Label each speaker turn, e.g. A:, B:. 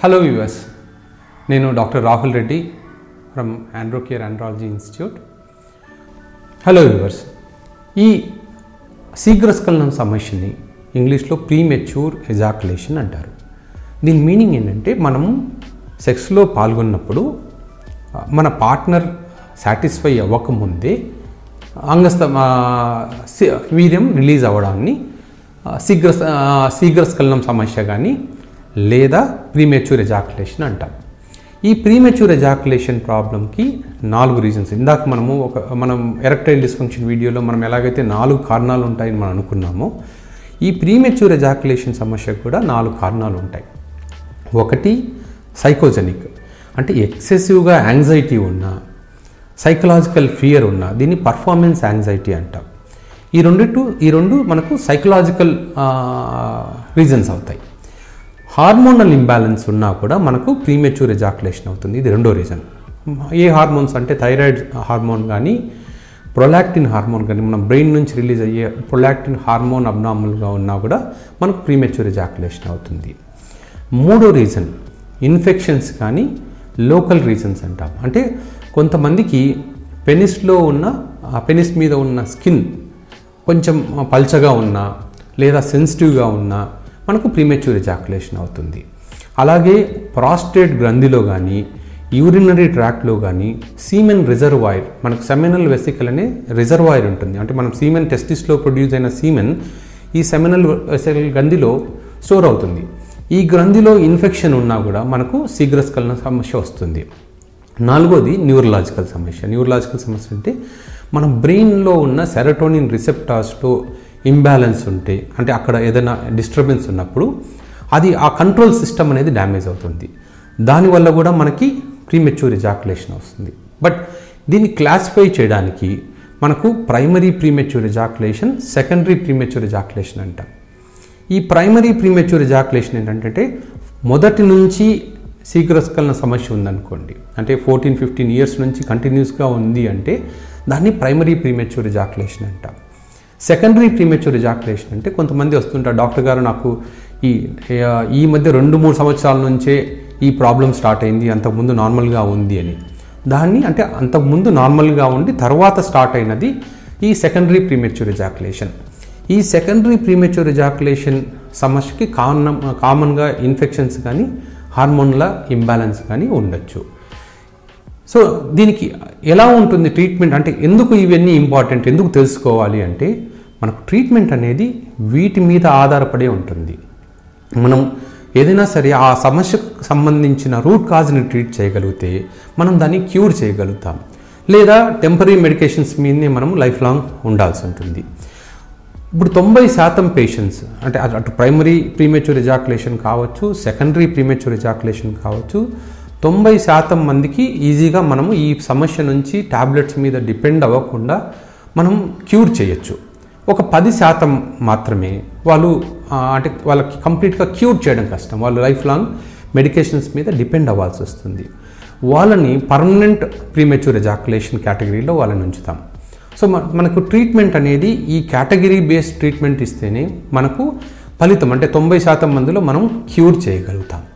A: hello viewers నేను doctor Rahul Reddy from Androcare andrology institute hello viewers ఈ శీఘ్రస్ఖలనం సమస్యని ఇంగ్లీష్లో ప్రీమెచ్యూర్ ఎజాకులేషన్ అంటారు దీని మీనింగ్ ఏంటంటే మనము సెక్స్లో పాల్గొన్నప్పుడు ఆ, మన పార్ట్నర్ సాటిస్ఫై అవ్వకముందే అంగస్థ ఆ, సి- వీర్యం రిలీజ్ అవ్వడాన్ని ఆ, శీఘ్ర ఆ, శీఘ్రస్ఖలనం సమస్య కానీ లేదా ప్రీమెచ్యూర్ ఎజాకులేషన్ అంటాం ఈ ప్రీమెచ్యూర్ ఎజాకులేషన్ ప్రాబ్లంకి నాలుగు రీజన్స్ ఇందాక మనము ఒక మనం ఎరక్టైల్ డిస్ఫంక్షన్ వీడియోలో మనం ఎలాగైతే నాలుగు కారణాలు ఉంటాయని మనం అనుకున్నామో ఈ ప్రీమెచ్యూర్ ఎజాకులేషన్ సమస్యకు కూడా నాలుగు కారణాలు ఉంటాయి ఒకటి సైకోజెనిక్ అంటే ఎక్సెసివ్గా యాంగ్జైటీ ఉన్న సైకలాజికల్ ఫియర్ ఉన్న దీన్ని పర్ఫార్మెన్స్ యాంగ్జైటీ అంటాం ఈ రెండిటు ఈ రెండు మనకు సైకలాజికల్ రీజన్స్ అవుతాయి హార్మోనల్ ఇంబ్యాలెన్స్ ఉన్నా కూడా మనకు ప్రీమెచ్యూర్ ఎజాకులేషన్ అవుతుంది ఇది రెండో రీజన్ ఏ హార్మోన్స్ అంటే థైరాయిడ్ హార్మోన్ కానీ ప్రొలాక్టిన్ హార్మోన్ కానీ మన బ్రెయిన్ నుంచి రిలీజ్ అయ్యే ప్రొలాక్టిన్ హార్మోన్ అబ్నార్మల్గా ఉన్నా కూడా మనకు ప్రీమెచ్యూర్ ఎజాకులేషన్ అవుతుంది మూడో రీజన్ ఇన్ఫెక్షన్స్ కానీ లోకల్ రీజన్స్ అంటాం అంటే కొంతమందికి పెనిస్లో ఉన్న ఆ పెనిస్ మీద ఉన్న స్కిన్ కొంచెం పల్చగా ఉన్నా లేదా సెన్సిటివ్గా ఉన్నా మనకు ప్రీమెచ్యూర్ ఎజాకులేషన్ అవుతుంది అలాగే ప్రాస్టేట్ గ్రంథిలో కానీ యూరినరీ ట్రాక్లో కానీ సీమెన్ రిజర్వాయర్ మనకు సెమినల్ వెసికల్ అనే రిజర్వాయర్ ఉంటుంది అంటే మనం సీమెన్ టెస్టిస్లో ప్రొడ్యూస్ అయిన సీమెన్ ఈ సెమినల్ వెసికల్ గ్రంథిలో స్టోర్ అవుతుంది ఈ గ్రంథిలో ఇన్ఫెక్షన్ ఉన్నా కూడా మనకు శీఘ్రస్ఖలన సమస్య వస్తుంది నాలుగోది న్యూరలాజికల్ సమస్య న్యూరలాజికల్ సమస్య అంటే మన బ్రెయిన్లో ఉన్న సెరటోనిన్ రిసెప్టార్స్లో ఇంబ్యాలెన్స్ ఉంటే అంటే అక్కడ ఏదైనా డిస్టర్బెన్స్ ఉన్నప్పుడు అది ఆ కంట్రోల్ సిస్టమ్ అనేది డ్యామేజ్ అవుతుంది దానివల్ల కూడా మనకి ప్రీమెచ్యూర్ ఎజాకులేషన్ వస్తుంది బట్ దీన్ని క్లాసిఫై చేయడానికి మనకు primary premature ejaculation secondary premature ejaculation అంటాం ఈ ప్రైమరీ ప్రీమెచ్యూర్ ఎజాకులేషన్ ఏంటంటే మొదటి నుంచి శీఘ్రస్ఖలన సమస్య ఉందనుకోండి అంటే ఫోర్టీన్ ఫిఫ్టీన్ ఇయర్స్ నుంచి కంటిన్యూస్గా ఉంది అంటే దాన్ని ప్రైమరీ ప్రీమెచ్యూర్ ఎజాకులేషన్ అంటాం సెకండరీ ప్రీమెచ్యూర్ ఎజాకులేషన్ అంటే కొంతమంది వస్తుంటారు డాక్టర్ గారు నాకు ఈ ఈ మధ్య రెండు మూడు సంవత్సరాల నుంచే ఈ ప్రాబ్లం స్టార్ట్ అయింది అంతకుముందు నార్మల్గా ఉంది అని దాన్ని అంటే అంతకుముందు నార్మల్గా ఉండి తర్వాత స్టార్ట్ అయినది ఈ సెకండరీ ప్రీమెచ్యూర్ ఎజాకులేషన్ ఈ సెకండరీ ప్రీమెచ్యూర్ ఎజాకులేషన్ సమస్యకి కామన్ కామన్గా ఇన్ఫెక్షన్స్ కానీ హార్మోన్ల ఇంబ్యాలెన్స్ కానీ ఉండొచ్చు సో దీనికి ఎలా ఉంటుంది ట్రీట్మెంట్ అంటే ఎందుకు ఇవన్నీ ఇంపార్టెంట్ ఎందుకు తెలుసుకోవాలి అంటే మనకు ట్రీట్మెంట్ అనేది వీటి మీద ఆధారపడే ఉంటుంది మనం ఏదైనా సరే ఆ సమస్యకు సంబంధించిన రూట్ కాజ్ని ట్రీట్ చేయగలిగితే మనం దాన్ని క్యూర్ చేయగలుగుతాం లేదా టెంపరీ మెడికేషన్స్ మీదనే మనం లైఫ్ లాంగ్ ఉండాల్సి ఉంటుంది ఇప్పుడు తొంభై శాతం పేషెంట్స్ అంటే అటు- అటు ప్రైమరీ ప్రీమెచ్యూర్ ఎజాకులేషన్ కావచ్చు సెకండరీ ప్రీమెచ్యూర్ ఎజాకులేషన్ కావచ్చు తొంభై శాతం మందికి ఈజీగా మనము ఈ సమస్య నుంచి టాబ్లెట్స్ మీద డిపెండ్ అవ్వకుండా మనం క్యూర్ చేయొచ్చు ఒక పది శాతం మాత్రమే వాళ్ళు ఆ, అంటే వాళ్ళకి కంప్లీట్గా క్యూర్ చేయడం కష్టం వాళ్ళు లైఫ్ లాంగ్ మెడికేషన్స్ మీద డిపెండ్ అవ్వాల్సి వస్తుంది వాళ్ళని పర్మనెంట్ ప్రీమెచ్యూర్ ఎజాకులేషన్ కేటగిరీలో వాళ్ళని ఉంచుతాం సో మ- మనకు ట్రీట్మెంట్ అనేది ఈ కేటగిరీ బేస్డ్ ట్రీట్మెంట్ ఇస్తేనే మనకు ఫలితం అంటే తొంభై శాతం మందిలో మనం క్యూర్ చేయగలుగుతాం